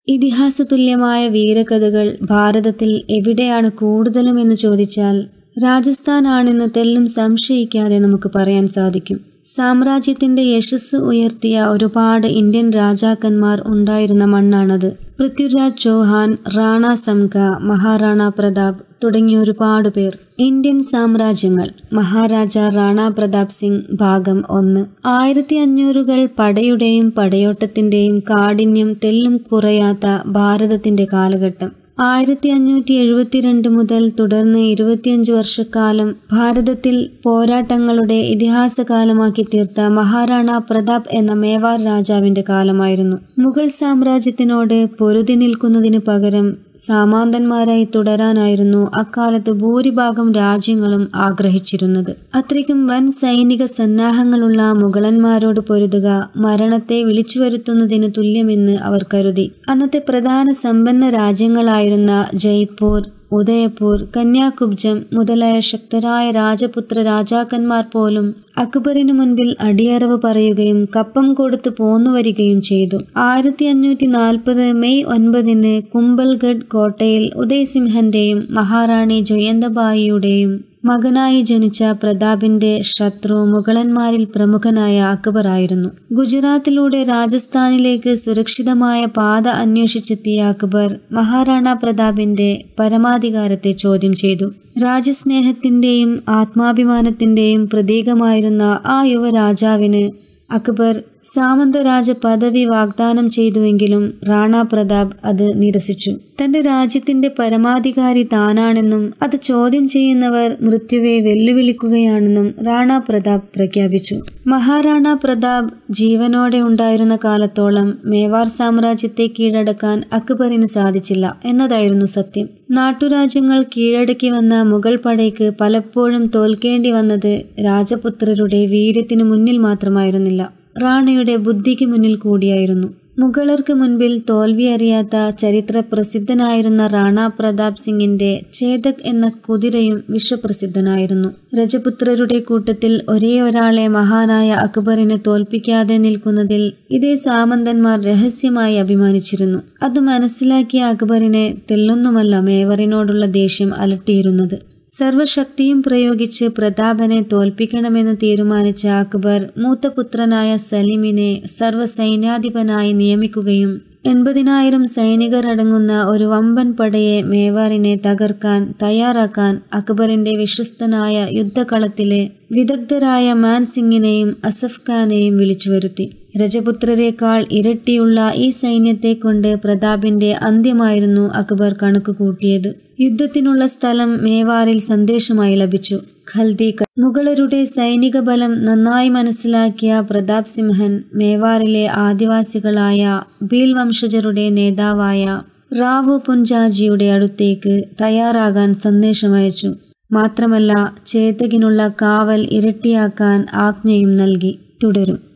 ഇതിഹാസതുല്യമായ വീരകഥകൾ ഭാരതത്തിൽ എവിടെയാണ് കൂടുതലുമെന്ന് ചോദിച്ചാൽ രാജസ്ഥാനാണെന്ന് തെല്ലും സംശയിക്കാതെ നമുക്ക് പറയാൻ സാധിക്കും സാമ്രാജ്യത്തിന്റെ യശസ് ഉയർത്തിയ ഒരുപാട് ഇന്ത്യൻ രാജാക്കന്മാർ ഉണ്ടായിരുന്ന മണ്ണാണത് പൃഥ്വിരാജ് ചൗഹാൻ റാണ സംഘ മഹാറാണ പ്രതാപ് തുടങ്ങിയ ഒരുപാട് പേർ ഇന്ത്യൻ സാമ്രാജ്യങ്ങൾ മഹാരാജ റാണ പ്രതാപ് സിംഗ് ഭാഗം ഒന്ന് ആയിരത്തി അഞ്ഞൂറുകൾ പടയുടെയും പടയോട്ടത്തിന്റെയും കാഠിന്യം തെല്ലും കുറയാത്ത ഭാരതത്തിന്റെ കാലഘട്ടം ആയിരത്തി അഞ്ഞൂറ്റി എഴുപത്തിരണ്ട് മുതൽ തുടർന്ന് ഇരുപത്തിയഞ്ച് വർഷക്കാലം ഭാരതത്തിൽ പോരാട്ടങ്ങളുടെ ഇതിഹാസകാലമാക്കി തീർത്ത മഹാറാണ പ്രതാപ് എന്ന മേവാർ രാജാവിന്റെ കാലമായിരുന്നു മുഗൾ സാമ്രാജ്യത്തിനോട് പൊരുതി നിൽക്കുന്നതിന് പകരം സാമാന്തന്മാരായി തുടരാനായിരുന്നു അക്കാലത്ത് ഭൂരിഭാഗം രാജ്യങ്ങളും ആഗ്രഹിച്ചിരുന്നത് അത്രയ്ക്കും വൻ സൈനിക സന്നാഹങ്ങളുള്ള മുഗളന്മാരോട് പൊരുതുക മരണത്തെ വിളിച്ചു വരുത്തുന്നതിന് തുല്യമെന്ന് അവർ കരുതി അന്നത്തെ പ്രധാന സമ്പന്ന രാജ്യങ്ങളായിരുന്ന ജയ്പൂർ ഉദയപൂർ കന്യാകുബ്ജം മുതലായ ശക്തരായ രാജപുത്ര രാജാക്കന്മാർ പോലും അക്ബറിനു മുൻപിൽ അടിയറവ് പറയുകയും കപ്പം കൊടുത്തു പോന്നുവരികയും ചെയ്തു ആയിരത്തി അഞ്ഞൂറ്റി നാൽപ്പത് മെയ് ഒൻപതിന് കുംബൽഗഡ് കോട്ടയിൽ ഉദയ്സിംഹന്റെയും മഹാറാണി ജയന്തബായിയുടെയും മകനായി ജനിച്ച പ്രതാപിന്റെ ശത്രു മുഗളന്മാരിൽ പ്രമുഖനായ അക്ബർ ആയിരുന്നു ഗുജറാത്തിലൂടെ രാജസ്ഥാനിലേക്ക് സുരക്ഷിതമായ പാത അന്വേഷിച്ചെത്തിയ അക്ബർ മഹാറാണ പ്രതാപിന്റെ പരമാധികാരത്തെ ചോദ്യം ചെയ്തു രാജസ്നേഹത്തിന്റെയും ആത്മാഭിമാനത്തിന്റെയും പ്രതീകമായിരുന്ന ആ യുവരാജാവിന് അക്ബർ സാമന്തരാജ പദവി വാഗ്ദാനം ചെയ്തുവെങ്കിലും റാണ പ്രതാപ് അത് നിരസിച്ചു തന്റെ രാജ്യത്തിന്റെ പരമാധികാരി താനാണെന്നും അത് ചോദ്യം ചെയ്യുന്നവർ മൃത്യുവെ വെല്ലുവിളിക്കുകയാണെന്നും റാണ പ്രതാപ് പ്രഖ്യാപിച്ചു മഹാറാണ പ്രതാപ് ജീവനോടെ ഉണ്ടായിരുന്ന കാലത്തോളം മേവാർ സാമ്രാജ്യത്തെ കീഴടക്കാൻ അക്ബറിന് സാധിച്ചില്ല എന്നതായിരുന്നു സത്യം നാട്ടുരാജ്യങ്ങൾ കീഴടക്കി വന്ന മുഗൾ പടയ്ക്ക് പലപ്പോഴും തോൽക്കേണ്ടി വന്നത് രാജപുത്രരുടെ വീര്യത്തിനു മുന്നിൽ മാത്രമായിരുന്നില്ല റാണയുടെ ബുദ്ധിക്ക് മുന്നിൽ കൂടിയായിരുന്നു മുഗളർക്ക് മുൻപിൽ തോൽവി അറിയാത്ത ചരിത്ര പ്രസിദ്ധനായിരുന്ന റാണ പ്രതാപ് സിംഗിന്റെ ചേതക് എന്ന കുതിരയും വിശ്വപ്രസിദ്ധനായിരുന്നു രജപുത്രരുടെ കൂട്ടത്തിൽ ഒരേ ഒരാളെ മഹാനായ അക്ബറിനെ തോൽപ്പിക്കാതെ നിൽക്കുന്നതിൽ ഇതേ സാമന്തന്മാർ രഹസ്യമായി അഭിമാനിച്ചിരുന്നു അത് മനസ്സിലാക്കിയ അക്ബറിനെ തെല്ലൊന്നുമല്ല മേവറിനോടുള്ള ദേഷ്യം അലട്ടിയിരുന്നത് സർവശക്തിയും പ്രയോഗിച്ച് പ്രതാപനെ തോൽപ്പിക്കണമെന്ന് തീരുമാനിച്ച അക്ബർ മൂത്തപുത്രനായ സലിമിനെ സർവ്വസൈന്യാധിപനായി നിയമിക്കുകയും എൺപതിനായിരം സൈനികർ അടങ്ങുന്ന ഒരു വമ്പൻ പടയെ മേവാറിനെ തകർക്കാൻ തയ്യാറാക്കാൻ അക്ബറിന്റെ വിശ്വസ്തനായ യുദ്ധകളത്തിലെ വിദഗ്ധരായ മാൻസിംഗിനെയും അസഫ് ഖാനെയും വിളിച്ചു വരുത്തി രജപുത്രരെക്കാൾ ഇരട്ടിയുള്ള ഈ സൈന്യത്തെ കൊണ്ട് പ്രതാപിന്റെ അന്ത്യമായിരുന്നു അക്ബർ കണക്ക് കൂട്ടിയത് യുദ്ധത്തിനുള്ള സ്ഥലം മേവാറിൽ സന്ദേശമായി ലഭിച്ചു ഖൽദി മുഗളരുടെ സൈനിക ബലം നന്നായി മനസ്സിലാക്കിയ പ്രതാപ് സിംഹൻ മേവാറിലെ ആദിവാസികളായ ഭീൽ വംശജരുടെ നേതാവായ റാവു പുഞ്ചാജിയുടെ അടുത്തേക്ക് തയ്യാറാകാൻ സന്ദേശമയച്ചു മാത്രമല്ല ചേതകിനുള്ള കാവൽ ഇരട്ടിയാക്കാൻ ആജ്ഞയും നൽകി തുടരും